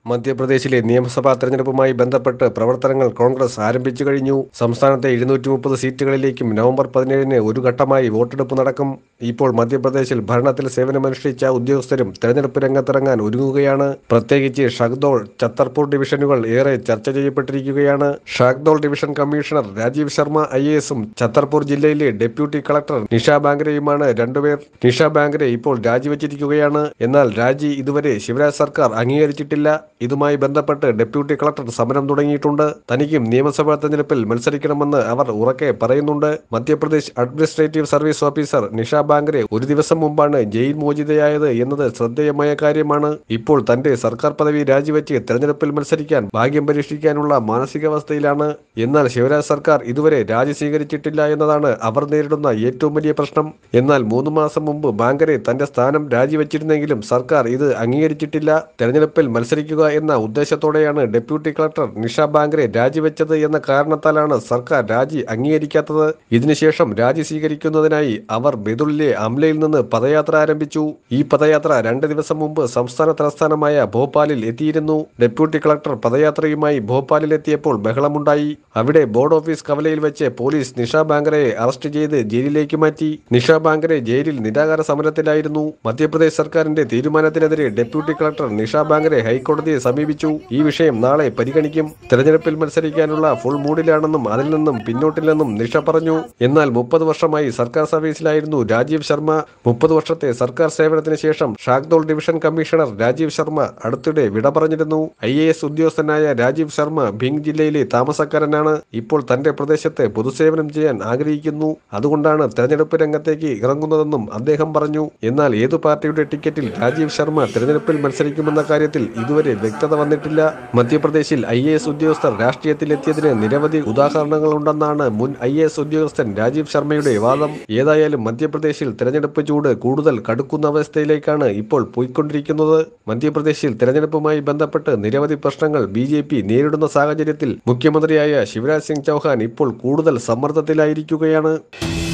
മധ്യപ്രദേശിലെ നിയമസഭാ തെരഞ്ഞെടുപ്പുമായി ബന്ധപ്പെട്ട് പ്രവർത്തനങ്ങൾ കോൺഗ്രസ് ആരംഭിച്ചു കഴിഞ്ഞു സംസ്ഥാനത്തെ ഇരുന്നൂറ്റി മുപ്പത് സീറ്റുകളിലേക്കും നവംബർ പതിനേഴിന് ഒരു ഘട്ടമായി വോട്ടെടുപ്പ് നടക്കും ഇപ്പോൾ മധ്യപ്രദേശിൽ ഭരണത്തിൽ സേവനമനുഷ്ഠിച്ച ഉദ്യോഗസ്ഥരും തെരഞ്ഞെടുപ്പ് രംഗത്തിറങ്ങാൻ ഒരുങ്ങുകയാണ് പ്രത്യേകിച്ച് ഷഹ്ദോൾ ഛത്തർപൂർ ഡിവിഷനുകൾ ഏറെ ചർച്ച ചെയ്യപ്പെട്ടിരിക്കുകയാണ് Shahdol division commissioner Rajiv Sharma I A എസും ഛത്തർപൂർ ജില്ലയിലെ ഡെപ്യൂട്ടി കളക്ടർ നിഷ ബാങ്കരെയുമാണ് രണ്ടുപേർ നിഷ ബാങ്കരെ ഇപ്പോൾ രാജിവെച്ചിരിക്കുകയാണ് എന്നാൽ രാജി ഇതുവരെ ശിവരാജ് സർക്കാർ അംഗീകരിച്ചിട്ടില്ല ഇതുമായി ബന്ധപ്പെട്ട് ഡെപ്യൂട്ടി കളക്ടർ സമരം തുടങ്ങിയിട്ടുണ്ട് തനിക്കും നിയമസഭാ തെരഞ്ഞെടുപ്പിൽ മത്സരിക്കണമെന്ന് അവർ ഉറക്കെ പറയുന്നുണ്ട് Madhya Pradesh administrative service officer Nisha Bangre ഒരു ദിവസം മുമ്പാണ് ജയിൽ മോചിതയായത് എന്നത് ശ്രദ്ധേയമായ കാര്യമാണ് ഇപ്പോൾ തന്റെ സർക്കാർ പദവി രാജിവെച്ച് തെരഞ്ഞെടുപ്പിൽ മത്സരിക്കാൻ ഭാഗ്യം പരീക്ഷിക്കാനുള്ള മാനസികാവസ്ഥയിലാണ് എന്നാൽ ശിവരാജ് സർക്കാർ ഇതുവരെ രാജി സ്വീകരിച്ചിട്ടില്ല എന്നതാണ് അവർ നേരിടുന്ന ഏറ്റവും വലിയ പ്രശ്നം എന്നാൽ മൂന്ന് മാസം മുമ്പ് ബാങ്കരെ തന്റെ സ്ഥാനം രാജിവെച്ചിരുന്നെങ്കിലും സർക്കാർ ഇത് അംഗീകരിച്ചിട്ടില്ല തെരഞ്ഞെടുപ്പിൽ മത്സരിക്കുക എന്ന ഉദ്ദേശത്തോടെയാണ് ഡെപ്യൂട്ടി കളക്ടർ നിഷ ബാങ്കരെ രാജിവെച്ചത് എന്ന കാരണത്താലാണ് സർക്കാർ രാജി അംഗീകരിക്കാത്തത് ഇതിനുശേഷം രാജി സ്വീകരിക്കുന്നതിനായി അവർ ബെതുളിലെ അംലയിൽ നിന്ന് പദയാത്ര ആരംഭിച്ചു ഈ പദയാത്ര രണ്ട് ദിവസം മുമ്പ് സംസ്ഥാന തലസ്ഥാനമായ ഭോപ്പാലിൽ എത്തിയിരുന്നു ഡെപ്യൂട്ടി കളക്ടർ പദയാത്രയുമായി ഭോപ്പാലിൽ എത്തിയപ്പോൾ ബഹളമുണ്ടായി അവിടെ ബോർഡ് ഓഫീസ് കവലയിൽ വെച്ച് പോലീസ് നിഷ ബാങ്കരയെ അറസ്റ്റ് ചെയ്ത് ജയിലിലേക്ക് മാറ്റി നിഷ ബാങ്കരെ ജയിലിൽ നിരാകാര സമരത്തിലായിരുന്നു മധ്യപ്രദേശ് സർക്കാരിന്റെ തീരുമാനത്തിനെതിരെ ഡെപ്യൂട്ടി കളക്ടർ നിഷ ബാങ്കരെ ഹൈക്കോടതിയെ സമീപിച്ചു ഈ വിഷയം നാളെ പരിഗണിക്കും തെരഞ്ഞെടുപ്പിൽ മത്സരിക്കാനുള്ള ഫുൾ മൂഡിലാണെന്നും അതിൽ നിന്നും പിന്നോട്ടില്ലെന്നും നിഷ പറഞ്ഞു എന്നാൽ മുപ്പത് വർഷമായി സർക്കാർ സർവീസിലായിരുന്നു രാജീവ് ശർമ്മ മുപ്പത് വർഷത്തെ സർക്കാർ സേവനത്തിന് ശേഷം ഷാഗ്ദോൾ ഡിവിഷൻ കമ്മീഷണർ രാജീവ് ശർമ്മ അടുത്തിടെ വിട പറഞ്ഞിരുന്നു ഐ എ എസ് ഉദ്യോഗസ്ഥനായ രാജീവ് ശർമ്മ ഭിങ് ജില്ലയിലെ താമസക്കാരനാണ് ഇപ്പോൾ തന്റെ പ്രദേശത്ത് പൊതുസേവനം ചെയ്യാൻ ആഗ്രഹിക്കുന്നു അതുകൊണ്ടാണ് തെരഞ്ഞെടുപ്പ് രംഗത്തേക്ക് ഇറങ്ങുന്നതെന്നും അദ്ദേഹം പറഞ്ഞു എന്നാൽ ഏതു പാർട്ടിയുടെ ടിക്കറ്റിൽ രാജീവ് ശർമ്മ തെരഞ്ഞെടുപ്പിൽ മത്സരിക്കുമെന്ന കാര്യത്തിൽ ഇതുവരെ വ്യക്തത വന്നിട്ടില്ല മധ്യപ്രദേശിൽ ഐ എ എസ് ഉദ്യോഗസ്ഥർ രാഷ്ട്രീയത്തിലെത്തിയതിന് നിരവധി ഉദാഹരണങ്ങളുണ്ടെന്നാണ് മുൻ ഐ എ എസ് ഉദ്യോഗസ്ഥൻ രാജീവ് ശർമ്മയുടെ വാദം ഏതായാലും മധ്യപ്രദേശിൽ തെരഞ്ഞെടുപ്പ് ചൂട് കൂടുതൽ കടുക്കുന്ന അവസ്ഥയിലേക്കാണ് ഇപ്പോൾ പോയിക്കൊണ്ടിരിക്കുന്നത് മധ്യപ്രദേശിൽ തെരഞ്ഞെടുപ്പുമായി ബന്ധപ്പെട്ട് നിരവധി പ്രശ്നങ്ങൾ ബി ജെ പി നേരിടുന്ന സാഹചര്യത്തിൽ മുഖ്യമന്ത്രിയായ ശിവരാജ് സിംഗ് ചൗഹാൻ ഇപ്പോൾ കൂടുതൽ സമ്മർദ്ദത്തിലായിരിക്കുകയാണ്